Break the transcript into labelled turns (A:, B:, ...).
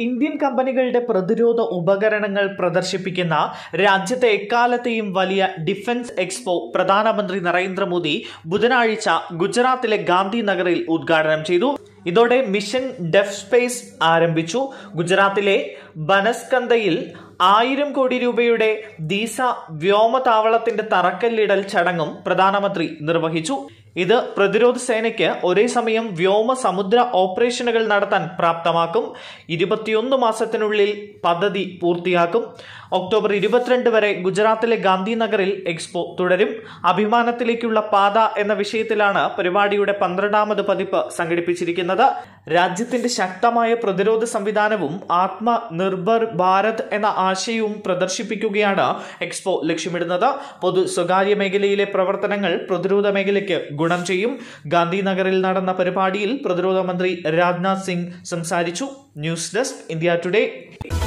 A: Indian കമ്പനികളുടെ പ്രതിരോധ ഉപകരണങ്ങൾ പ്രദർശിപ്പിക്കുന്ന രാജ്യത്തെ എക്കാലത്തെയും വലിയ ഡിഫൻസ് എക്സ്പോ പ്രധാനമന്ത്രി നരേന്ദ്രമോദി ബുധനാഴ്ച ഗുജറാത്തിലെ ഗാന്ധി നഗറിൽ ഉദ്ഘാടനം ചെയ്തു ഇതോടെ മിഷൻ ഡെഫ് സ്പേസ് ആരംഭിച്ചു ഗുജറാത്തിലെ ബനസ്കന്തയിൽ ആയിരം കോടി രൂപയുടെ ദീസ വ്യോമതാവളത്തിന്റെ തറക്കല്ലിടൽ ചടങ്ങും പ്രധാനമന്ത്രി നിർവഹിച്ചു ഇത് പ്രതിരോധ സേനയ്ക്ക് ഒരേ സമയം വ്യോമ സമുദ്ര ഓപ്പറേഷനുകൾ നടത്താൻ പ്രാപ്തമാക്കും ഇരുപത്തിയൊന്ന് മാസത്തിനുള്ളിൽ പദ്ധതി പൂർത്തിയാക്കും ഒക്ടോബർ ഇരുപത്തിരണ്ട് വരെ ഗുജറാത്തിലെ ഗാന്ധിനഗറിൽ എക്സ്പോ തുടരും അഭിമാനത്തിലേക്കുള്ള പാത എന്ന വിഷയത്തിലാണ് പരിപാടിയുടെ പന്ത്രണ്ടാമത് പതിപ്പ് സംഘടിപ്പിച്ചിരിക്കുന്നത് രാജ്യത്തിന്റെ ശക്തമായ പ്രതിരോധ സംവിധാനവും ആത്മ നിർഭർ ഭാരത് എന്ന ആശയവും പ്രദർശിപ്പിക്കുകയാണ് എക്സ്പോ ലക്ഷ്യമിടുന്നത് പൊതു സ്വകാര്യ മേഖലയിലെ പ്രവർത്തനങ്ങൾ പ്രതിരോധ മേഖലയ്ക്ക് ഗുണം ചെയ്യും ഗാന്ധിനഗറിൽ നടന്ന പരിപാടിയിൽ പ്രതിരോധ മന്ത്രി രാജ്നാഥ് സിംഗ് സംസാരിച്ചു ന്യൂസ് ഡെസ്ക് ഇന്ത്യ ടുഡേ